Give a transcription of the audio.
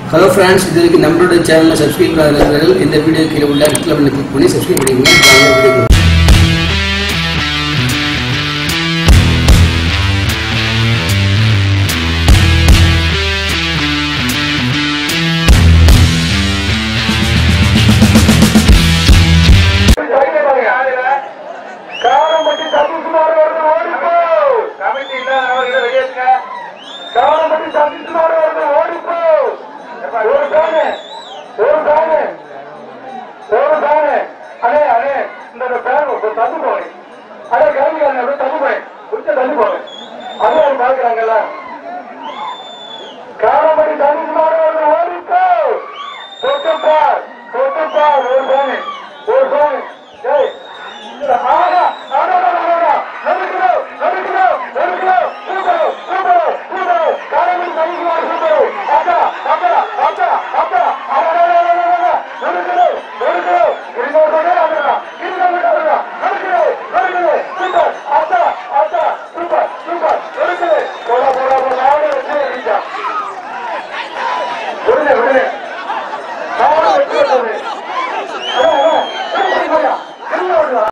hello friends இது வரைக்கும் நம்மளோட சேனலில் சப்ஸ்கிரைப் பண்ணாதவர்கள் இந்த வீடியோ கீழே உள்ள கிளிக் பண்ணி சப்ஸ்கிரைப் பண்ணிக்கோங்க வாங்க வீடியோக்குள்ள